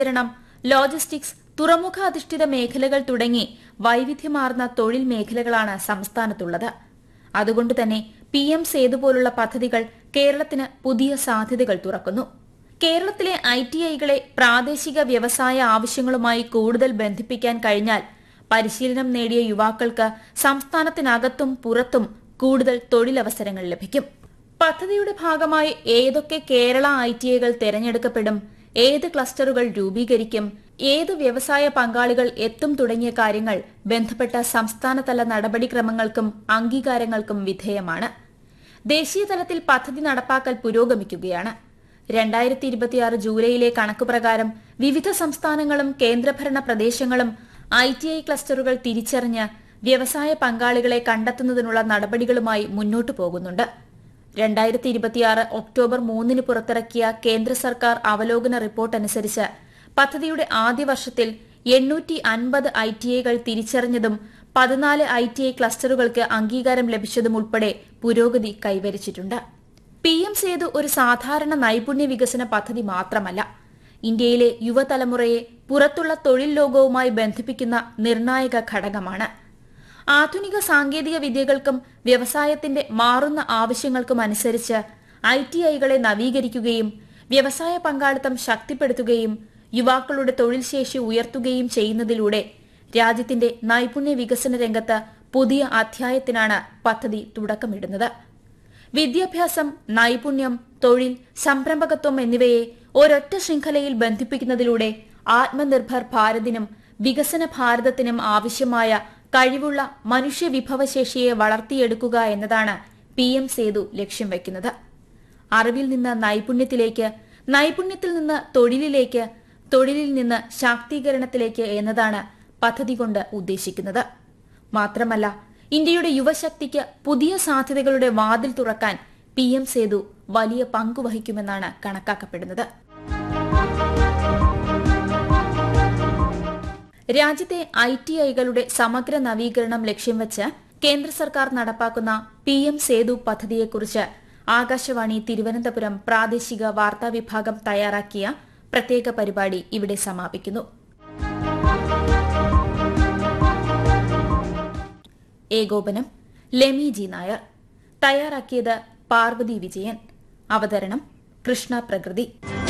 വിതരണം ലോജിസ്റ്റിക്സ് തുറമുഖ അധിഷ്ഠിത മേഖലകൾ തുടങ്ങി വൈവിധ്യമാർന്ന തൊഴിൽ മേഖലകളാണ് സംസ്ഥാനത്തുള്ളത് അതുകൊണ്ട് തന്നെ പി എം സേതു പോലുള്ള പദ്ധതികൾ കേരളത്തിന് പുതിയ സാധ്യതകൾ തുറക്കുന്നു കേരളത്തിലെ ഐ ടി ഐകളെ പ്രാദേശിക വ്യവസായ ആവശ്യങ്ങളുമായി കൂടുതൽ ബന്ധിപ്പിക്കാൻ കഴിഞ്ഞാൽ പരിശീലനം നേടിയ യുവാക്കൾക്ക് സംസ്ഥാനത്തിനകത്തും പുറത്തും കൂടുതൽ തൊഴിലവസരങ്ങൾ ലഭിക്കും പദ്ധതിയുടെ ഭാഗമായി ഏതൊക്കെ കേരള ഐ ടി ഐകൾ തെരഞ്ഞെടുക്കപ്പെടും ഏത് ക്ലസ്റ്ററുകൾ രൂപീകരിക്കും ഏത് വ്യവസായ പങ്കാളികൾ എത്തും തുടങ്ങിയ കാര്യങ്ങൾ ബന്ധപ്പെട്ട സംസ്ഥാനതല നടപടിക്രമങ്ങൾക്കും അംഗീകാരങ്ങൾക്കും വിധേയമാണ് ദേശീയ തലത്തിൽ പദ്ധതി നടപ്പാക്കൽ പുരോഗമിക്കുകയാണ് രണ്ടായിരത്തി ഇരുപത്തിയാറ് ജൂലൈയിലെ കണക്കുപ്രകാരം വിവിധ സംസ്ഥാനങ്ങളും കേന്ദ്രഭരണ പ്രദേശങ്ങളും ഐ ടി ഐ ക്ലസ്റ്ററുകൾ തിരിച്ചറിഞ്ഞ് വ്യവസായ പങ്കാളികളെ കണ്ടെത്തുന്നതിനുള്ള നടപടികളുമായി മുന്നോട്ടു പോകുന്നുണ്ട് രണ്ടായിരത്തി ഇരുപത്തിയാറ് ഒക്ടോബർ മൂന്നിന് പുറത്തിറക്കിയ കേന്ദ്ര സർക്കാർ അവലോകന റിപ്പോർട്ട് അനുസരിച്ച് പദ്ധതിയുടെ ആദ്യ വർഷത്തിൽ എണ്ണൂറ്റി അൻപത് ഐ ടി ഐകൾ തിരിച്ചറിഞ്ഞതും പതിനാല് ഐ ടി ഐ ക്ലസ്റ്ററുകൾക്ക് അംഗീകാരം ലഭിച്ചതും ഉൾപ്പെടെ പുരോഗതി കൈവരിച്ചിട്ടുണ്ട് പി എം സേതു ഒരു സാധാരണ നൈപുണ്യ വികസന പദ്ധതി മാത്രമല്ല ഇന്ത്യയിലെ യുവതലമുറയെ പുറത്തുള്ള തൊഴിൽ ലോകവുമായി ബന്ധിപ്പിക്കുന്ന നിർണായക ഘടകമാണ് ആധുനിക സാങ്കേതിക വിദ്യകൾക്കും വ്യവസായത്തിന്റെ മാറുന്ന ആവശ്യങ്ങൾക്കും അനുസരിച്ച് ഐ ടി ഐകളെ നവീകരിക്കുകയും വ്യവസായ പങ്കാളിത്തം ശക്തിപ്പെടുത്തുകയും യുവാക്കളുടെ തൊഴിൽ ശേഷി ഉയർത്തുകയും ചെയ്യുന്നതിലൂടെ രാജ്യത്തിന്റെ നൈപുണ്യ വികസന രംഗത്ത് പുതിയ അധ്യായത്തിനാണ് പദ്ധതി തുടക്കമിടുന്നത് വിദ്യാഭ്യാസം നൈപുണ്യം തൊഴിൽ സംരംഭകത്വം എന്നിവയെ ഒരൊറ്റ ശൃംഖലയിൽ ബന്ധിപ്പിക്കുന്നതിലൂടെ ആത്മനിർഭർ ഭാരതിനും വികസന ഭാരതത്തിനും ആവശ്യമായ കഴിവുള്ള മനുഷ്യവിഭവശേഷിയെ വളർത്തിയെടുക്കുക എന്നതാണ് പി എം സേതു ലക്ഷ്യം വയ്ക്കുന്നത് അറിവിൽ നിന്ന് നൈപുണ്യത്തിലേക്ക് നൈപുണ്യത്തിൽ നിന്ന് തൊഴിലിലേക്ക് തൊഴിലിൽ നിന്ന് ശാക്തീകരണത്തിലേക്ക് എന്നതാണ് പദ്ധതി കൊണ്ട് ഉദ്ദേശിക്കുന്നത് മാത്രമല്ല ഇന്ത്യയുടെ യുവശക്തിക്ക് പുതിയ സാധ്യതകളുടെ വാതിൽ തുറക്കാൻ പി എം സേതു വലിയ പങ്കുവഹിക്കുമെന്നാണ് കണക്കാക്കപ്പെടുന്നത് രാജ്യത്തെ ഐ ടി ഐകളുടെ സമഗ്ര നവീകരണം ലക്ഷ്യം വെച്ച് കേന്ദ്ര സർക്കാർ നടപ്പാക്കുന്ന പി എം സേതു പദ്ധതിയെക്കുറിച്ച് ആകാശവാണി തിരുവനന്തപുരം പ്രാദേശിക വാർത്താ വിഭാഗം തയ്യാറാക്കിയ പ്രത്യേക പരിപാടി ഇവിടെ സമാപിക്കുന്നു ഏകോപനം ലെമി ജി നായർ തയ്യാറാക്കിയത് പാർവതി വിജയൻ അവതരണം കൃഷ്ണ പ്രകൃതി